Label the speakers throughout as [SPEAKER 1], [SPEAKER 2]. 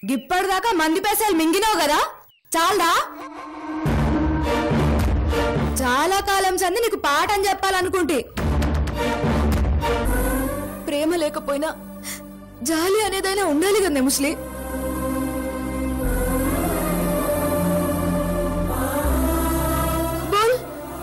[SPEAKER 1] గిప్పటిదాకా మంది పైసలు మింగినావు కదా చాలదా చాలా కాలం సంది నీకు పాఠం చెప్పాలనుకుంటే ప్రేమ లేకపోయినా జాలి అనేదైనా ఉండాలి కదా ముస్లి బోల్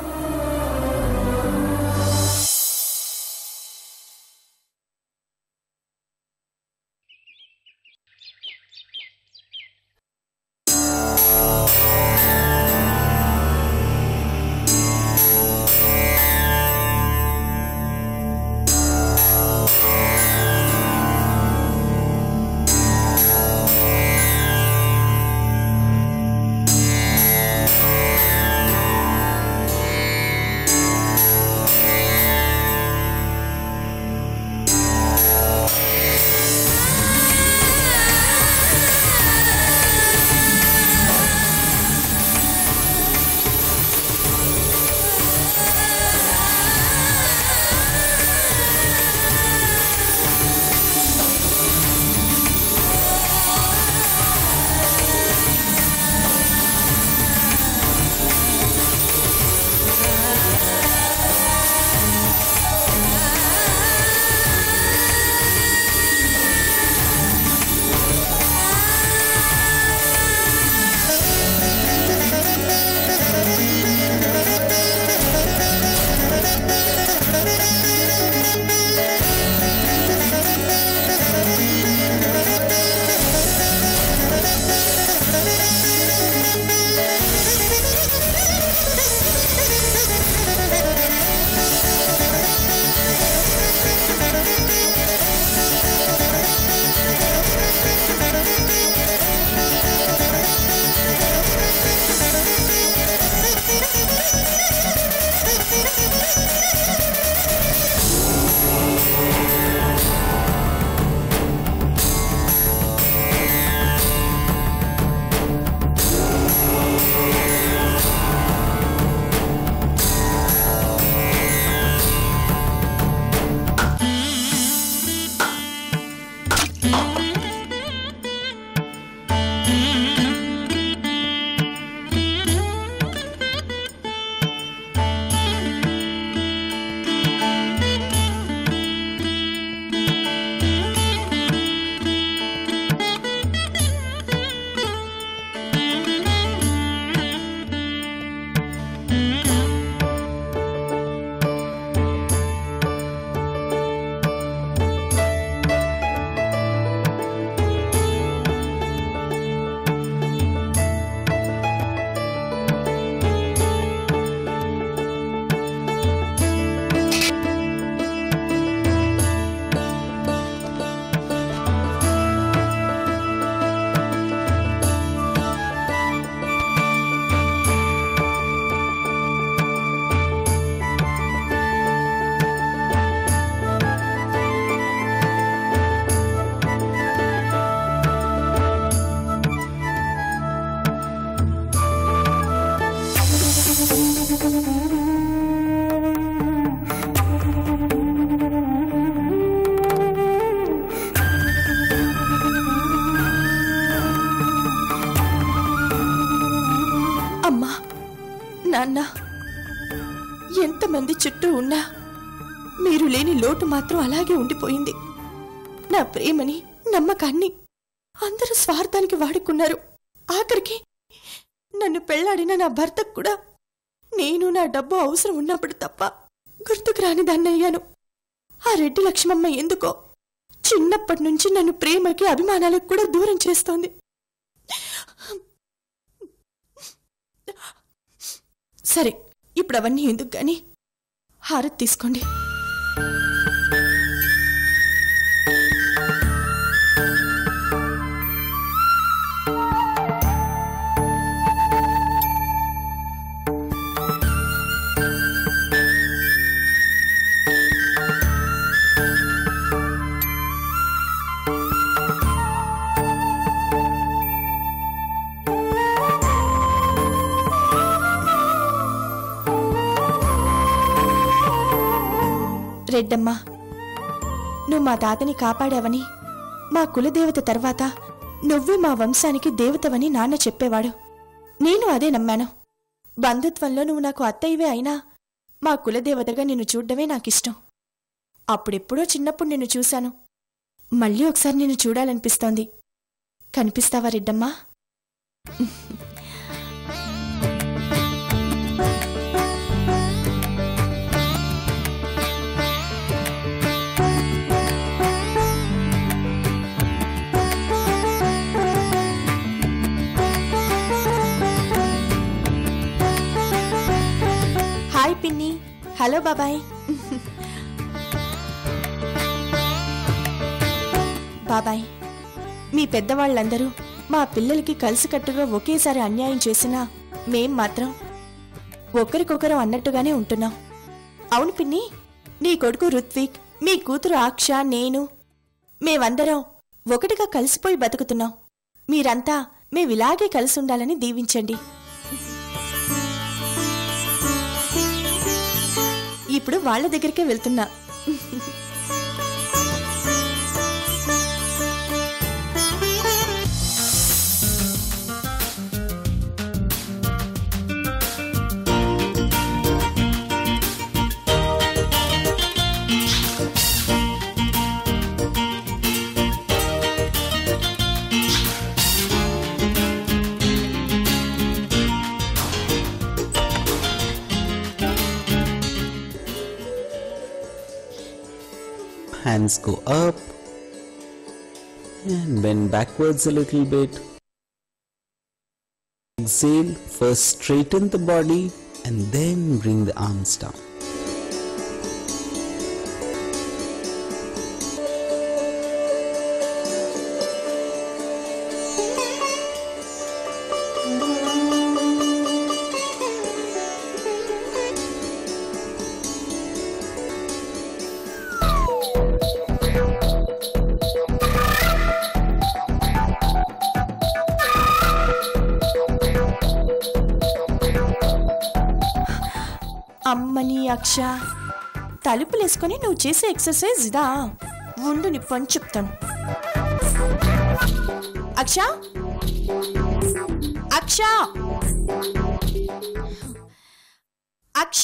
[SPEAKER 2] అమ్మా నాన్న ఎంతమంది చుట్టూ ఉన్నా మీరు లేని లోటు మాత్రం అలాగే ఉండిపోయింది నా ప్రేమని నమ్మకాన్ని అందరూ స్వార్థానికి వాడుకున్నారు ఆఖరికి నన్ను పెళ్లాడిన నా భర్తకు కూడా నేను నా డబ్బు అవసరం ఉన్నప్పుడు తప్ప గుర్తుకు రాని దాన్నయ్యాను ఆ రెడ్డి లక్ష్మమ్మ ఎందుకో చిన్నప్పటి నుంచి నన్ను ప్రేమకి అభిమానాలకు కూడా దూరం చేస్తోంది సరే ఇప్పుడు అవన్నీ ఎందుకు గాని హారతి తీసుకోండి రెడ్డమ్మా నువ్వు మా తాతని కాపాడావని మా కులదేవత తర్వాత నువ్వే మా వంశానికి దేవతవని నాన్న చెప్పేవాడు నేను అదే నమ్మాను బంధుత్వంలో నువ్వు నాకు అత్తయ్యవే అయినా మా కులదేవతగా నిన్ను చూడ్డమే నాకిష్టం అప్పుడెప్పుడో చిన్నప్పుడు నిన్ను చూశాను మళ్ళీ ఒకసారి నిన్ను చూడాలనిపిస్తోంది కనిపిస్తావా రెడ్డమ్మా హాయ్ పిన్ని హలో బాబాయ్ బాబాయ్ మీ పెద్దవాళ్ళందరూ మా పిల్లలకి కలిసికట్టుగా ఒకేసారి అన్యాయం చేసినా మేం మాత్రం ఒకరికొకరు అన్నట్టుగానే ఉంటున్నాం అవును పిన్ని నీ కొడుకు రుత్విక్ మీ కూతురు ఆక్ష నేను మేమందరం ఒకటిగా కలిసిపోయి బతుకుతున్నాం మీరంతా మేమిలాగే కలిసి ఉండాలని దీవించండి ఇప్పుడు వాళ్ళ దగ్గరికే వెళ్తున్నా
[SPEAKER 3] hands go up and bend backwards a little bit. Exhale, first straighten the body and then bring the arms down.
[SPEAKER 2] అమ్మని అక్ష తలుపులేసుకొని నువ్వు చేసే ఎక్సర్సైజ్ ఇదా ఉండు నీ పని చెప్తాను అక్ష అక్ష అక్ష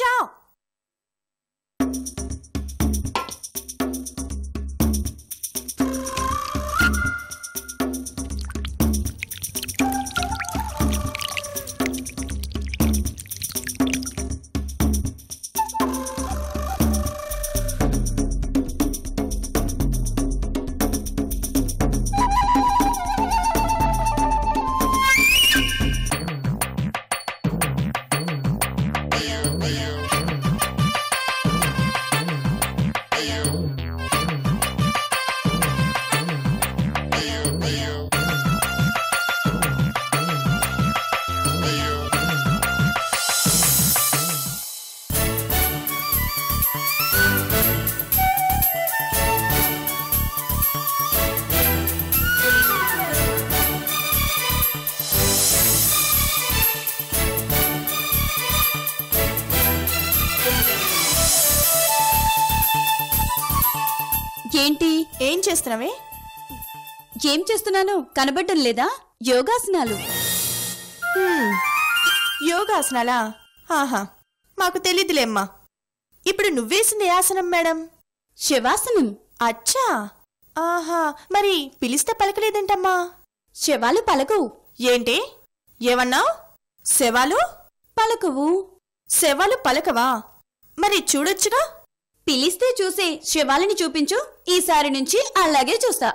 [SPEAKER 4] ఏంటి
[SPEAKER 2] ఏం చేస్తున్నావే
[SPEAKER 4] ఏం చేస్తున్నాను కనబడటం లేదా యోగాసనాలు
[SPEAKER 2] హ్మ్, యోగాసనాలా ఆహా మాకు తెలీదులేమ్మా ఇప్పుడు నువ్వేసింది ఏ ఆసనం మేడం
[SPEAKER 4] శవాసనం
[SPEAKER 2] అచ్చా ఆహా మరి పిలిస్తే పలకలేదేంటమ్మా
[SPEAKER 4] శవాలు పలకవు
[SPEAKER 2] ఏంటి ఏమన్నావు శవాలు
[SPEAKER 4] పలకవు
[SPEAKER 2] శవాలు పలకవా మరి చూడొచ్చుగా
[SPEAKER 4] పిలిస్తే చూసే శవాలని చూపించు ఈసారి నుంచి అలాగే చూస్తా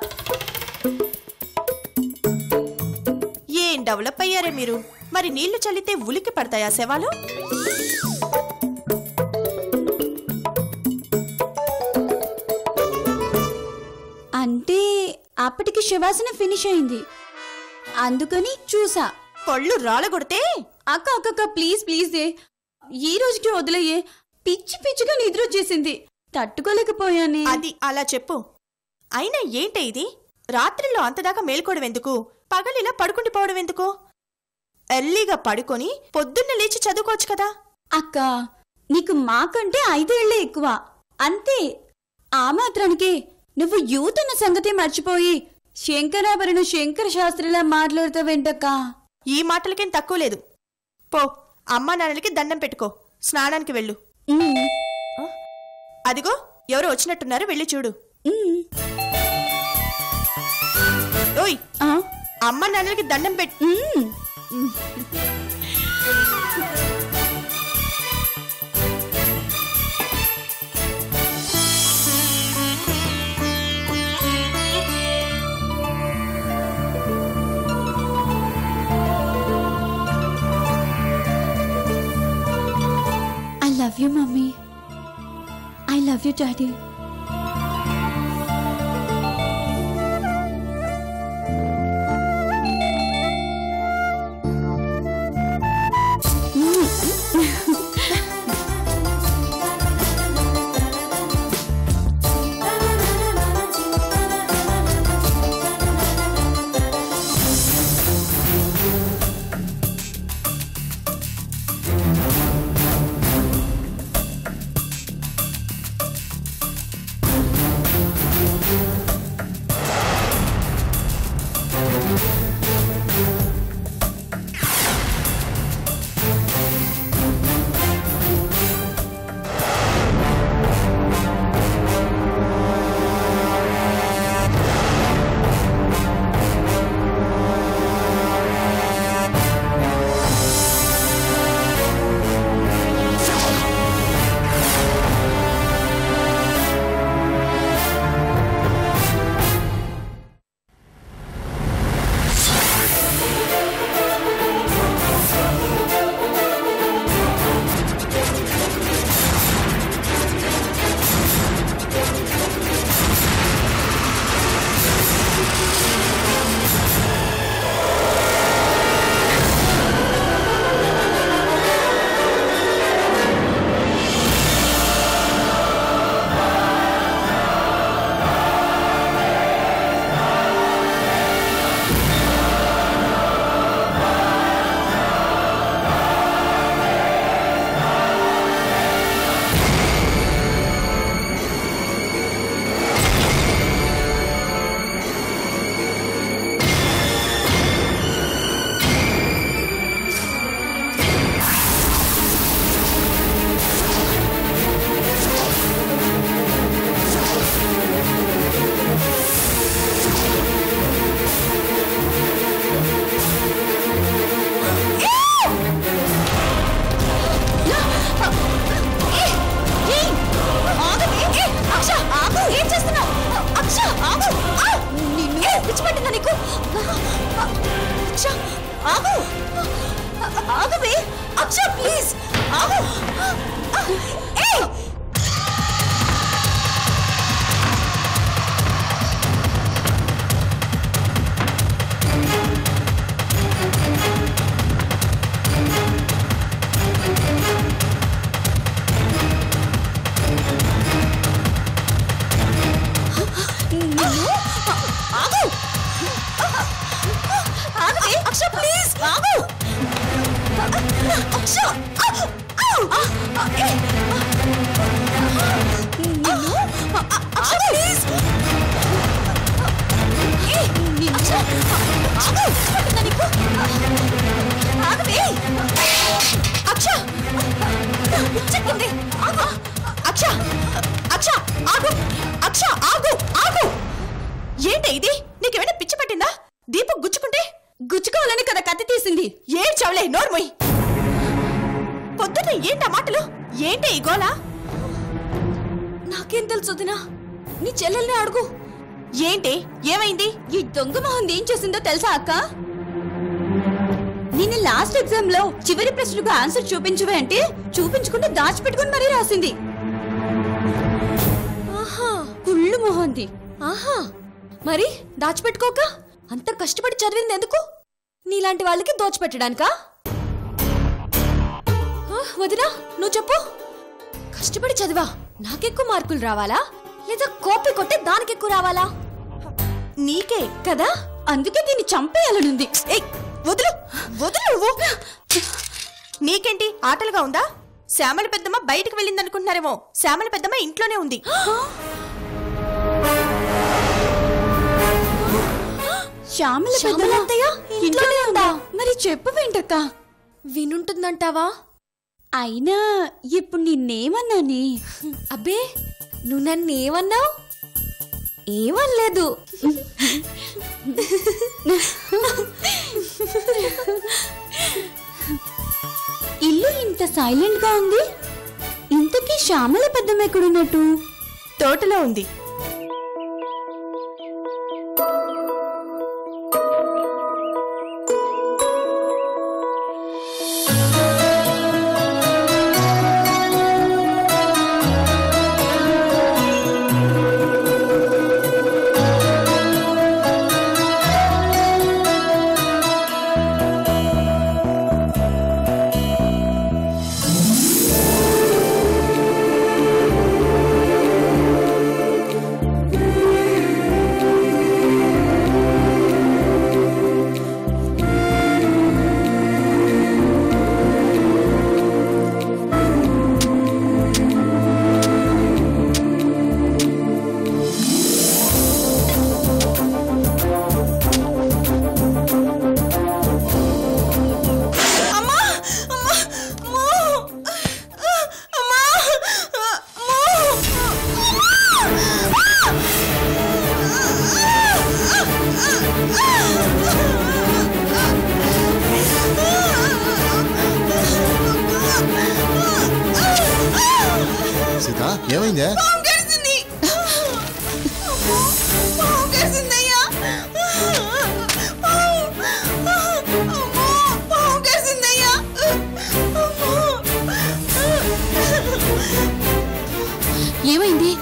[SPEAKER 2] ఏం డెవలప్ అయ్యారే మీరు మరి నీళ్లు చల్లితే ఉలికి పడతాయా శవాలు
[SPEAKER 4] అంటే అప్పటికి శవాసనం ఫినిష్ అయింది అందుకని చూసా
[SPEAKER 2] పళ్ళు రాలగొడితే
[SPEAKER 4] అక్క అక్క అక్క ప్లీజ్ ప్లీజ్ ఏ ఈ రోజుకి వదిలేయే పిచ్చి పిచ్చిగా నిద్ర వచ్చేసింది తట్టుకోలేకపోయానే
[SPEAKER 2] అది అలా చెప్పు అయినా ఏంటే ఇది రాత్రిలో అంతదాకా మేల్కోవడం ఎందుకు పగలిలా పడుకుండిపోవడం ఎందుకు ఎర్లీగా పడుకొని పొద్దున్న లేచి చదువుకోవచ్చు కదా
[SPEAKER 4] అక్క నీకు మాకంటే ఐదేళ్లే ఎక్కువ అంతే ఆ మాత్రానికే నువ్వు యూత్ అన్న సంగతి మర్చిపోయి శంకరాభరణ శంకర శాస్త్రిలా మాట్లాడతావేంటక్క
[SPEAKER 2] ఈ మాటలకేం తక్కువ లేదు పో అమ్మా నాన్నలకి దండం పెట్టుకో స్నానానికి వెళ్ళు
[SPEAKER 4] ఉమ్,
[SPEAKER 2] అదిగో ఎవరో వచ్చినట్టున్నారు వెళ్ళి చూడు
[SPEAKER 4] ఉమ్.
[SPEAKER 2] ఓయ్
[SPEAKER 4] ఆ,
[SPEAKER 2] అమ్మ నాన్నలకి దండం పెట్టు
[SPEAKER 4] ఉమ్. I love you, mommy. I love you, daddy.
[SPEAKER 2] ఆగవే అక్ష ప్లీజ్ ఆగు ఏయ్ ఆగు ఆగవే అక్ష ప్లీజ్ ఆగు అక్ష అక్ష ప్లీజ్ అక్ష ఆగు పట్టుకుందా నీకు ఆగవే అక్ష పిచ్చెక్కింది ఆగు అక్ష అక్ష ఆగు అక్ష ఆగు ఆగు ఏంటి ఇది నీకేమైనా పిచ్చి పట్టిందా దీపం గుచ్చుకుంటే
[SPEAKER 4] గుచ్చుకోవాలని కదా కత్తి తీసింది
[SPEAKER 2] ఏం చవలే నోర్మొయ్ పొద్దున్న ఏంటా మాటలు ఏంటి ఈ గోల
[SPEAKER 4] నాకేం తెలుసు వదినా నీ చెల్లెల్ని అడుగు
[SPEAKER 2] ఏంటి ఏమైంది
[SPEAKER 4] ఈ దొంగ మొహం ఏం చేసిందో తెలుసా అక్క నిన్న లాస్ట్ ఎగ్జామ్ లో చివరి ప్రశ్నకు ఆన్సర్ చూపించవే అంటే చూపించకుండా దాచిపెట్టుకుని మరీ రాసింది
[SPEAKER 1] ఆహా
[SPEAKER 4] కుళ్ళు మొహంది
[SPEAKER 1] ఆహా మరి దాచిపెట్టుకోక అంత కష్టపడి చదివింది ఎందుకు నీలాంటి వాళ్ళకి దోచిపెట్టడానికా ఆ, వదినా నువ్వు చెప్పు కష్టపడి చదివా నాకెక్కువ మార్కులు రావాలా లేదా కాపీ కొట్టే దానికి ఎక్కువ రావాలా
[SPEAKER 2] నీకే
[SPEAKER 1] కదా
[SPEAKER 4] అందుకే దీన్ని చంపేయాలనుంది
[SPEAKER 2] ఏయ్ వదులు వదులు నువ్వు నీకేంటి ఆటలుగా ఉందా శ్యామల పెద్దమ్మ బయటికి వెళ్ళింది అనుకుంటున్నారేమో శ్యామల పెద్దమ్మ ఇంట్లోనే ఉంది
[SPEAKER 4] శ్యామల
[SPEAKER 1] శ్యామల
[SPEAKER 4] పెద్దమ్మ
[SPEAKER 1] అత్తయ్య ఇంట్లోనే ఉందా?
[SPEAKER 4] మరి చెప్పు వెంటక్క
[SPEAKER 1] వినుంటుందంటావా
[SPEAKER 4] అయినా ఇప్పుడు నిన్నేమన్నాని
[SPEAKER 1] అబ్బే నువ్వు నన్ను ఏమన్నావు ఏమనలేదు
[SPEAKER 4] ఇల్లు ఇంత సైలెంట్ గా ఉంది ఇంతకీ శ్యామల పెద్దమ్మ ఎక్కడున్నట్టు
[SPEAKER 2] తోటలో ఉంది
[SPEAKER 5] సీత ఏమైందే
[SPEAKER 4] ఏమైంది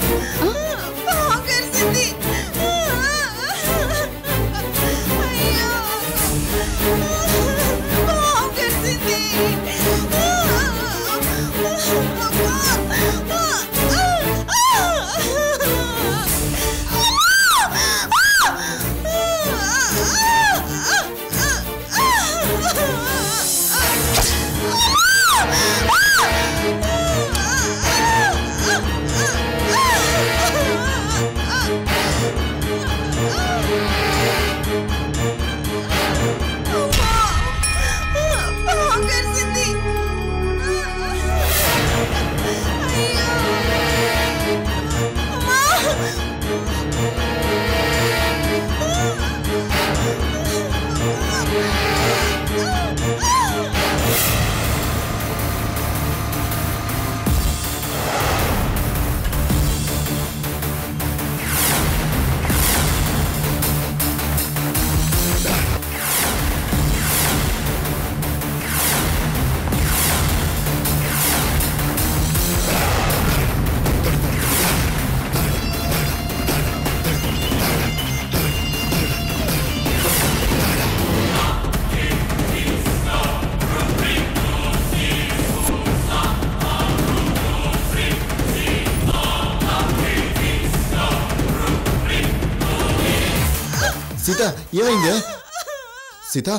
[SPEAKER 5] సీత ఏమైందే సీత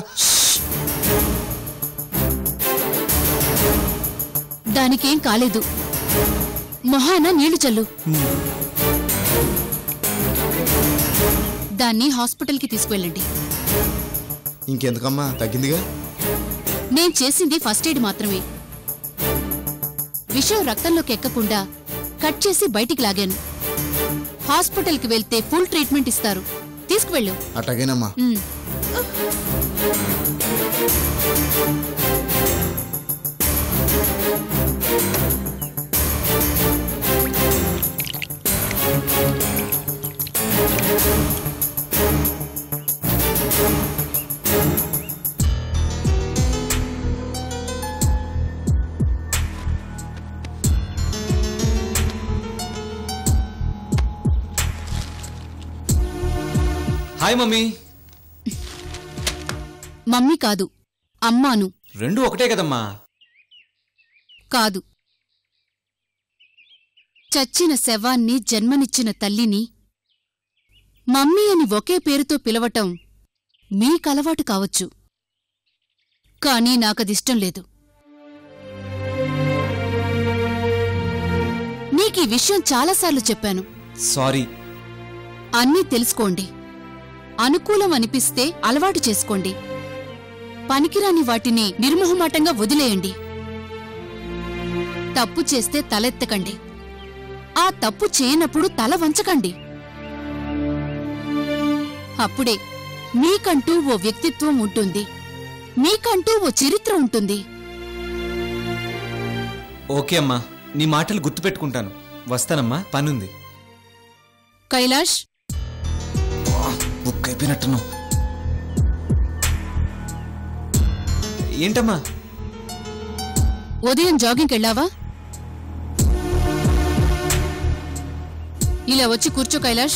[SPEAKER 6] దానికేం కాలేదు మొహాన నీళ్లు చల్లు దాన్ని హాస్పిటల్కి తీసుకువెళ్ళండి
[SPEAKER 5] ఇంకెందుకమ్మా తగ్గిందిగా
[SPEAKER 6] నేను చేసింది ఫస్ట్ ఎయిడ్ మాత్రమే విషయం రక్తంలోకి ఎక్కకుండా కట్ చేసి బయటికి లాగాను హాస్పిటల్కి వెళ్తే ఫుల్ ట్రీట్మెంట్ ఇస్తారు తీసుకువెళ్ళు
[SPEAKER 5] అట్లాగేనమ్మా
[SPEAKER 6] ఉమ్.
[SPEAKER 7] హాయ్ మమ్మీ
[SPEAKER 6] మమ్మీ కాదు అమ్మాను
[SPEAKER 7] రెండు ఒకటే కదమ్మా
[SPEAKER 6] కాదు చచ్చిన శవాన్ని జన్మనిచ్చిన తల్లిని మమ్మీ అని ఒకే పేరుతో పిలవటం మీకలవాటు కావచ్చు కానీ నాకదిష్టం లేదు నీకీ విషయం చాలాసార్లు చెప్పాను
[SPEAKER 7] సారీ
[SPEAKER 6] అన్నీ తెలుసుకోండి అనుకూలం అనిపిస్తే అలవాటు చేసుకోండి పనికిరాని వాటిని నిర్మోహమాటంగా వదిలేయండి తప్పు చేస్తే తలెత్తకండి ఆ తప్పు చేయనప్పుడు తల వంచకండి అప్పుడే మీకంటూ ఓ వ్యక్తిత్వం ఉంటుంది మీకంటూ ఓ చరిత్ర ఉంటుంది
[SPEAKER 7] ఓకే అమ్మా నీ మాటలు గుర్తుపెట్టుకుంటాను వస్తానమ్మా పనుంది
[SPEAKER 6] కైలాష్
[SPEAKER 7] బుక్ అయిపోయినట్టున్నావు ఏంటమ్మా
[SPEAKER 6] ఉదయం జాగింగ్కి వెళ్ళావా ఇలా వచ్చి కూర్చో కైలాష్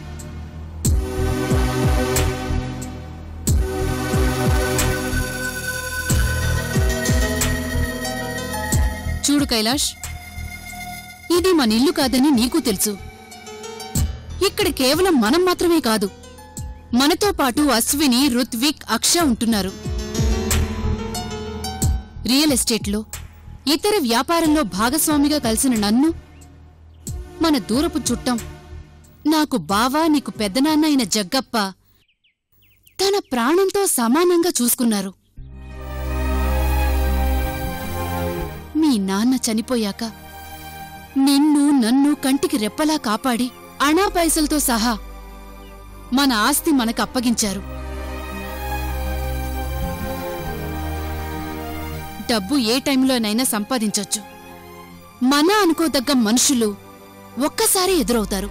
[SPEAKER 6] చూడు కైలాష్ ఇది మన ఇల్లు కాదని నీకు తెలుసు ఇక్కడ కేవలం మనం మాత్రమే కాదు మనతో పాటు అశ్విని రుత్విక్ అక్ష ఉంటున్నారు రియల్ ఎస్టేట్లో ఇతర వ్యాపారంలో భాగస్వామిగా కలిసిన నన్ను మన దూరపు చుట్టం నాకు బావా నీకు పెద్దనాన్న అయిన జగ్గప్ప తన ప్రాణంతో సమానంగా చూసుకున్నారు మీ నాన్న చనిపోయాక నిన్ను నన్ను కంటికి రెప్పలా కాపాడి అణా పైసలతో సహా మన ఆస్తి మనకు అప్పగించారు డబ్బు ఏ టైంలోనైనా సంపాదించొచ్చు మన అనుకోదగ్గ మనుషులు ఒక్కసారి ఎదురవుతారు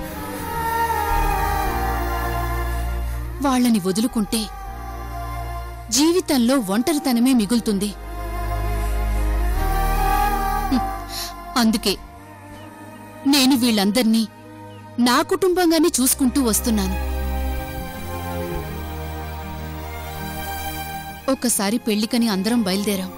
[SPEAKER 6] వాళ్ళని వదులుకుంటే జీవితంలో ఒంటరితనమే మిగులుతుంది హ్మ్. అందుకే నేను వీళ్ళందర్నీ నా కుటుంబంగానే చూసుకుంటూ వస్తున్నాను ఒక్కసారి పెళ్లికని అందరం బయలుదేరాం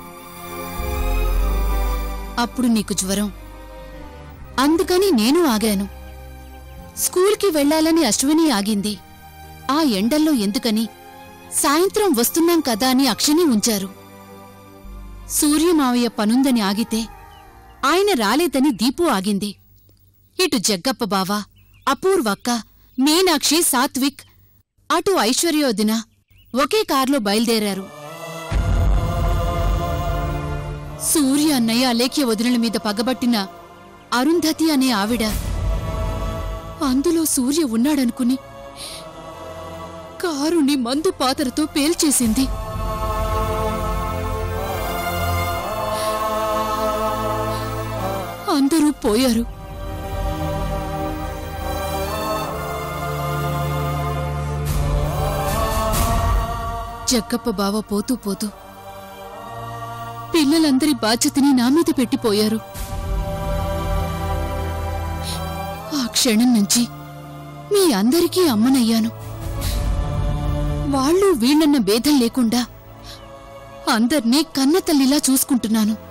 [SPEAKER 6] అప్పుడు నీకు జ్వరం అందుకని నేను ఆగాను స్కూల్కి వెళ్ళాలని అశ్విని ఆగింది ఆ ఎండల్లో ఎందుకని సాయంత్రం వస్తున్నాం కదా అని అక్షని ఉంచారు సూర్యమావయ్య పనుందని ఆగితే ఆయన రాలేదని దీపు ఆగింది ఇటు జగ్గప్ప బావ అపూర్వక్క మీనాక్షి సాత్విక్ అటు ఐశ్వర్యోదిన ఒకే కార్లో బయలుదేరారు సూర్య అన్నయ్య అలేఖ్య వదినల మీద పగబట్టిన అరుంధతి అనే ఆవిడ అందులో సూర్య ఉన్నాడనుకుని కారుని మందు పాతరతో పేల్చేసింది అందరూ పోయారు జగ్గప్ప బావ పోతూ పోతూ పిల్లలందరి బాధ్యతని నా మీద పెట్టిపోయారు ఆ క్షణం నుంచి మీ అందరికీ అమ్మనయ్యాను వాళ్ళు వీళ్ళన్న భేదం లేకుండా అందర్నీ కన్నతల్లిలా చూసుకుంటున్నాను